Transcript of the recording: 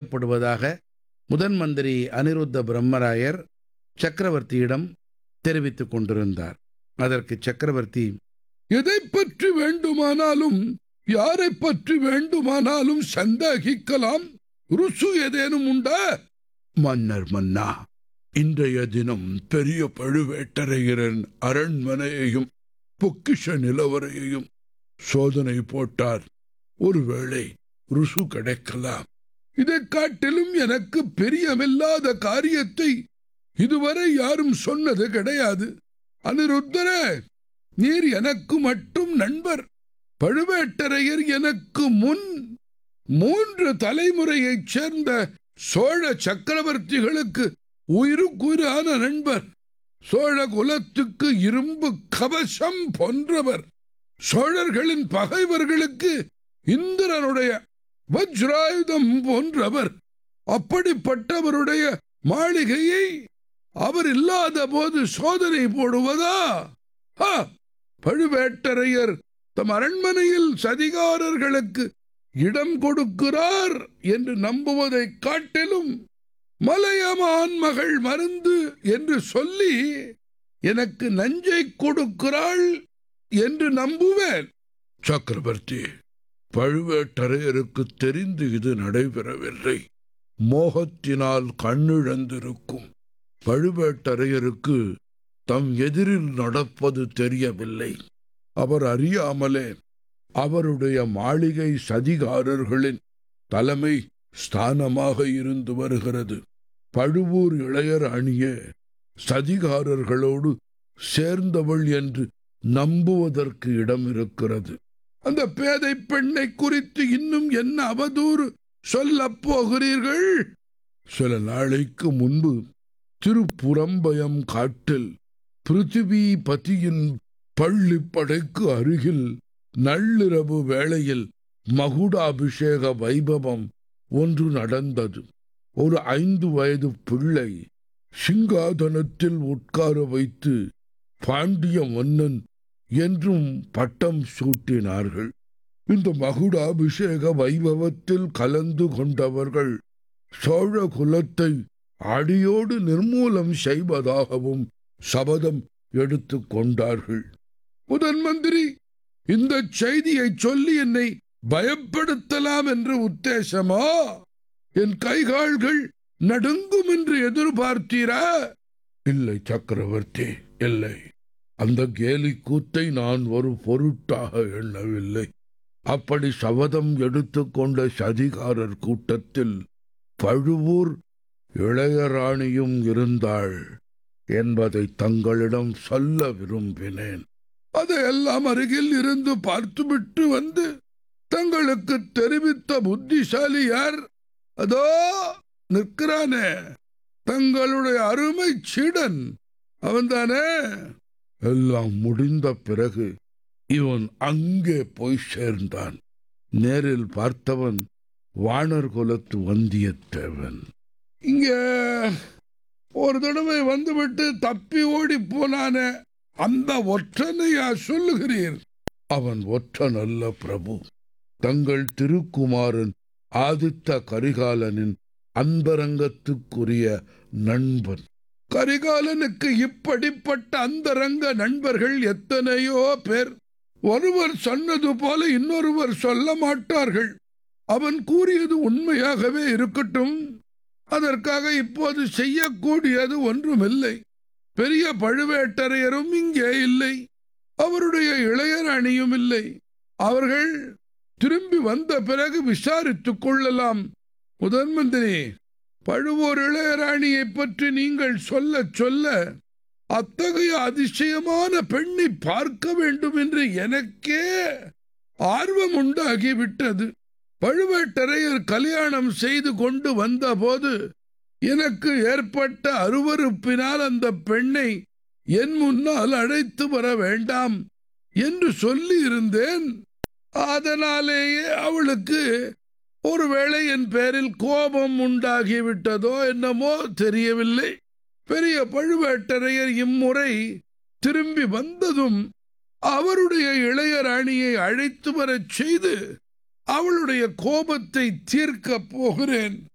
செய்யப்படுவதாக முதன் மந்திரி அனிருத்த பிரம்மராயர் சக்கரவர்த்தியிடம் தெரிவித்துக் கொண்டிருந்தார் அதற்கு சக்கரவர்த்தி எதை பற்றி வேண்டுமானாலும் யாரை பற்றி வேண்டுமானாலும் சந்தேகிக்கலாம் ருசு ஏதேனும் உண்டா மன்னர் மன்னா இன்றைய தினம் பெரிய பழுவேட்டரையரின் அரண்மனையையும் பொக்கிஷ நிலவரையையும் சோதனை போட்டார் ஒருவேளை ருசு கிடைக்கலாம் இதைக் காட்டிலும் எனக்கு பிரியமில்லாத காரியத்தை இதுவரை யாரும் சொன்னது கிடையாது அனிருத்தரே நீர் எனக்கு மட்டும் நண்பர் பழுவேட்டரையர் எனக்கு முன் மூன்று தலைமுறையைச் சேர்ந்த சோழ சக்கரவர்த்திகளுக்கு உயிருக்குயிரான நண்பர் சோழ குலத்துக்கு இரும்பு கவசம் போன்றவர் சோழர்களின் பகைவர்களுக்கு இந்திரனுடைய வஜ்ராயுதம் போன்றவர் அப்படிப்பட்டவருடைய மாளிகையை அவர் இல்லாத போது சோதனை போடுவதா ஆ, பழுவேட்டரையர் தம் அரண்மனையில் சதிகாரர்களுக்கு இடம் கொடுக்கிறார் என்று நம்புவதைக் காட்டிலும் மலையமான் மகள் மருந்து என்று சொல்லி எனக்கு நஞ்சை கொடுக்கிறாள் என்று நம்புவேன் சக்கரவர்த்தி பழுவேட்டரையருக்கு தெரிந்து இது நடைபெறவில்லை மோகத்தினால் கண்ணிழந்திருக்கும் பழுவேட்டரையருக்கு தம் எதிரில் நடப்பது தெரியவில்லை அவர் அறியாமலே அவருடைய மாளிகை சதிகாரர்களின் தலைமை ஸ்தானமாக இருந்து வருகிறது பழுவூர் இளையர் அணிய சதிகாரர்களோடு சேர்ந்தவள் என்று நம்புவதற்கு இடம் இருக்கிறது அந்த பேதை பெண்ணை குறித்து இன்னும் என்ன அவதூறு சொல்லப் போகிறீர்கள் சில நாளைக்கு முன்பு திருப்புறம்பயம் காட்டில் பிருத்திவி பதியின் பள்ளிப்படைக்கு அருகில் நள்ளிரவு வேளையில் மகுடாபிஷேக வைபவம் ஒன்று நடந்தது ஒரு ஐந்து வயது பிள்ளை சிங்காதனத்தில் உட்கார வைத்து பாண்டிய மன்னன் என்றும் பட்டம் சூட்டினார்கள் இந்த மகுடாபிஷேக வைபவத்தில் கலந்து கொண்டவர்கள் சோழ குலத்தை அடியோடு நிர்மூலம் செய்வதாகவும் சபதம் எடுத்துக் கொண்டார்கள் முதன் மந்திரி இந்த செய்தியை சொல்லி என்னை பயப்படுத்தலாம் என்று உத்தேசமா என் கைகால்கள் நடுங்கும் என்று எதிர்பார்த்தீரா இல்லை சக்கரவர்த்தி இல்லை அந்த கேலி கூத்தை நான் ஒரு பொருட்டாக எண்ணவில்லை அப்படி சபதம் எடுத்துக்கொண்ட சதிகாரர் கூட்டத்தில் பழுவூர் இளையராணியும் இருந்தாள் என்பதை தங்களிடம் சொல்ல விரும்பினேன் அதையெல்லாம் அருகில் இருந்து பார்த்துவிட்டு வந்து தங்களுக்கு தெரிவித்த புத்திசாலி யார் அதோ நிற்கிறானே தங்களுடைய அருமை சீடன் அவன்தானே எல்லாம் முடிந்த பிறகு இவன் அங்கே போய் சேர்ந்தான் நேரில் பார்த்தவன் வானர் குலத்து வந்தியத்தேவன் இங்க ஒரு தடவை வந்துவிட்டு தப்பி ஓடி போனானே அந்த ஒற்றனையா சொல்லுகிறீர் அவன் ஒற்றன் அல்ல பிரபு தங்கள் திருக்குமாரன் ஆதித்த கரிகாலனின் அந்தரங்கத்துக்குரிய நண்பன் கரிகாலனுக்கு இப்படிப்பட்ட அந்தரங்க நண்பர்கள் எத்தனையோ பேர் ஒருவர் சொன்னது போல இன்னொருவர் சொல்ல மாட்டார்கள் அவன் கூறியது உண்மையாகவே இருக்கட்டும் அதற்காக இப்போது செய்யக்கூடியது ஒன்றுமில்லை பெரிய பழுவேட்டரையரும் இங்கே இல்லை அவருடைய இளையர் அணியும் இல்லை அவர்கள் திரும்பி வந்த பிறகு விசாரித்துக் கொள்ளலாம் முதன் மந்திரி பழுவூர் இளையராணியை பற்றி நீங்கள் சொல்ல சொல்ல அத்தகைய அதிசயமான பெண்ணை பார்க்க வேண்டும் என்று எனக்கே ஆர்வம் உண்டாகிவிட்டது பழுவேட்டரையர் கல்யாணம் செய்து கொண்டு வந்தபோது எனக்கு ஏற்பட்ட அருவருப்பினால் அந்த பெண்ணை என் முன்னால் அழைத்து வர வேண்டாம் என்று சொல்லி இருந்தேன் அதனாலேயே அவளுக்கு ஒருவேளை என் பேரில் கோபம் உண்டாகிவிட்டதோ என்னமோ தெரியவில்லை பெரிய பழுவேட்டரையர் இம்முறை திரும்பி வந்ததும் அவருடைய இளையராணியை அழைத்து வரச் செய்து அவளுடைய கோபத்தை தீர்க்கப் போகிறேன்